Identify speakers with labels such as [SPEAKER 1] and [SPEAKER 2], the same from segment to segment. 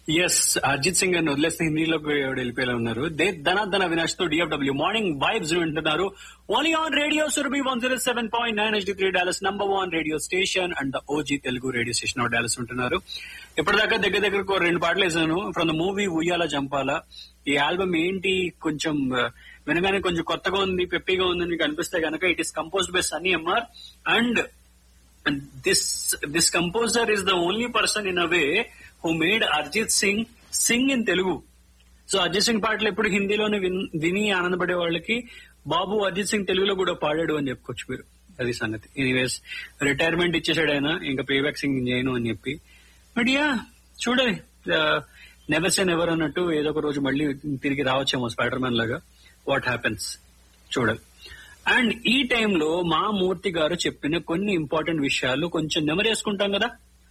[SPEAKER 1] Yes Arijit Singh అని వదిలేస్తే హిందీలోకి వెళ్ళిపోయేలా ఉన్నారు దే ధనాధన వినాష్ తో డిఎఫ్డబ్ల్యూ మార్నింగ్ వైబ్స్ వింటున్నారు only on radio Surabhi one zero seven point nine HD three Dallas number one radio station and the OG Telugu radio station of Dallas ఉంటున్నారు ఇప్పటిదాకా దగ్గర దగ్గరకు రెండు పాటలు వేసాను ఫ్రమ్ ద మూవీ ఉయ్యాల జంపాల ఈ ఆల్బమ్ ఏంటి కొంచెం uh, వినగానే కొంచెం కొత్తగా ఉంది పెప్పిగా ఉంది మీకు అనిపిస్తే కనుక it is composed by Sunny MR and And this this composer is the only person in a way who made Arjit Singh sing in Telugu. So Arijit Singh పాటలు ఎప్పుడు హిందీలోనే విన్- విని ఆనందపడే వాళ్ళకి బాబు అర్జిత్ సింగ్ తెలుగులో కూడా పాడాడు అని చెప్పుకోవచ్చు మీరు అది సంగతి ఎనీవేస్ రిటైర్మెంట్ ఇచ్చేసాడు ఆయన ఇంకా పేబ్యాక్ సింగింగ్ చేయను అని చెప్పి బట్ యా చూడాలి నెవర్ సే నెవర్ అన్నట్టు ఏదో ఒక రోజు మళ్ళీ తిరిగి రావచ్చేమో స్పైడర్ మ్యాన్ లాగా వాట్ హ్యాపెన్స్ చూడాలి అండ్ ఈ టైంలో మా మూర్తి గారు చెప్పిన కొన్ని ఇంపార్టెంట్ విషయాలు కొంచెం నెమరేసుకుంటాం కదా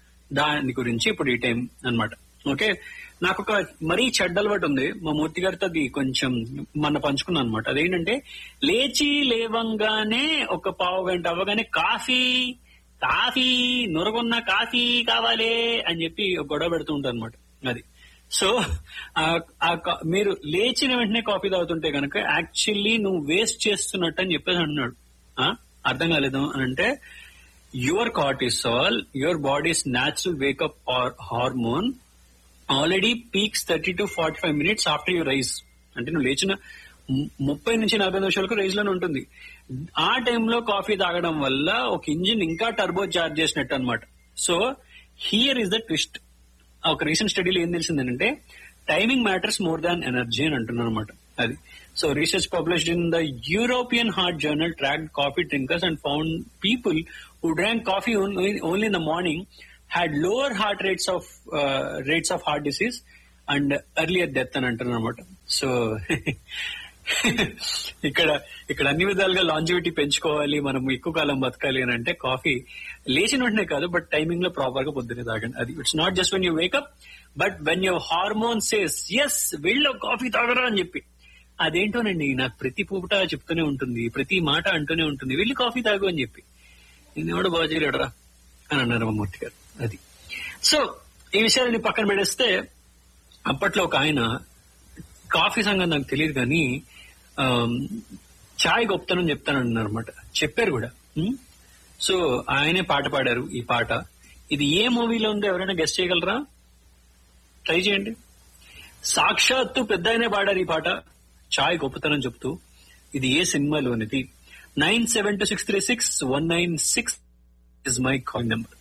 [SPEAKER 1] దాని గురించి ఇప్పుడు ఈ టైం అన్నమాట ఓకే నాకు ఒక మరీ చెడ్డ అలవాటు ఉంది మా మూర్తి గారితో అది కొంచెం మొన్న పంచుకున్నాను అనమాట అదేంటంటే లేచి లేవంగానే ఒక పావు గంట అవ్వగానే కాఫీ కాఫీ నొరగొన్న కాఫీ కావాలి అని చెప్పి ఒక గొడవ పెడుతూ ఉంటాను అనమాట అది సో ఆ- ఆ కా- మీరు లేచిన వెంటనే కాఫీ తాగుతుంటే కనుక యాక్చువల్లీ నువ్వు వేస్ట్ చేస్తున్నట్టు అని చెప్పేసి అంటున్నాడు ఆ? అర్థం కాలేదు అని అంటే your cortisol your body's natural wake up hormone already peaks thirty to forty five minutes after your rise అంటే నువ్వు లేచిన ము- ముప్పై నుంచి నలభై నిమిషాలకు రైజ్ లోనే ఉంటుంది ఆ టైంలో కాఫీ తాగడం వల్ల ఒక ఇంజిన్ ఇంకా టర్బో చార్జ్ చేసినట్టు అనమాట so here is the twist ఒక రీసెంట్ స్టడీలో ఏం తెలిసిందంటే timing matters more than energy అని అంటున్నారు అనమాట అది so research published in the European heart journal track coffee drinkers and found people who drank coffee only in the morning had lower heart rates of rates of heart disease and earlier death అని అంటున్నారు అనమాట so ఇక్కడ ఇక్కడ అన్ని విధాలుగా longevity పెంచుకోవాలి మనం ఎక్కువ కాలం బతకాలి అని అంటే కాఫీ లేచిన వెంటనే కాదు బట్ టైమింగ్ లో ప్రాపర్ గా పొద్దునే తాగండి అది it's not just when you wake up but when your hormone says yes వెళ్ళు కాఫీ తాగరా అని చెప్పి అదేంటోనండి నాకు ప్రతి పూట చెప్తూనే ఉంటుంది ప్రతి మాట అంటూనే ఉంటుంది వెళ్ళి కాఫీ తాగు అని చెప్పి నిన్నెవడు బాగా చేయలేడరా అని అన్నారు మా మూర్తి గారు అది సో ఈ విషయాన్ని పక్కన పెడేస్తే అప్పట్లో ఒక ఆయన కాఫీ సంగతి నాకు తెలియదు కానీ ఆమ్, చాయ్ గొప్పతనం చెప్తానన్నారు అనమాట చెప్పారు కూడా ఉమ్. సో ఆయనే పాట పాడారు ఈ పాట ఇది ఏ మూవీలో ఉందో ఎవరైనా గెస్ట్ చేయగలరా ట్రై చేయండి సాక్షాత్తు పెద్ద ఆయనే పాడారు ఈ పాట చాయ్ గొప్పతనం చెప్తూ ఇది ఏ సినిమాలోనిది nine seven two six three six one nine six is my call number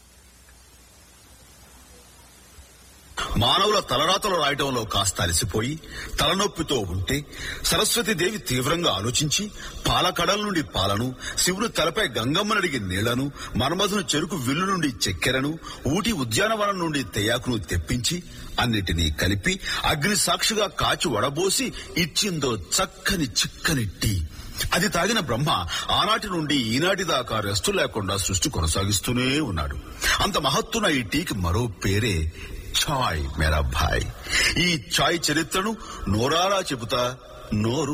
[SPEAKER 2] మానవుల తలరాతలు రాయటంలో కాస్త అలసిపోయి తలనొప్పితో ఉంటే సరస్వతి దేవి తీవ్రంగా ఆలోచించి పాలకడల నుండి పాలను శివుడు తలపై గంగమ్మనడిగి నీళ్లను మన్మధుని చెరుకు విల్లు నుండి చక్కెరను ఊటి ఉద్యానవనం నుండి తెయాకును తెప్పించి అన్నిటినీ కలిపి అగ్ని సాక్షిగా కాచి వడబోసి ఇచ్చిందో చక్కని చిక్కని టీ అది తాగిన బ్రహ్మ ఆనాటి నుండి ఈనాటి దాకా రెస్టు లేకుండా సృష్టి కొనసాగిస్తూనే ఉన్నాడు అంత మహత్తున ఈ టీకి మరో పేరే ఛాయ్ మేరా భాయ్ ఈ ఛాయ్ చరిత్రను నోరారా చెబుతా నోరు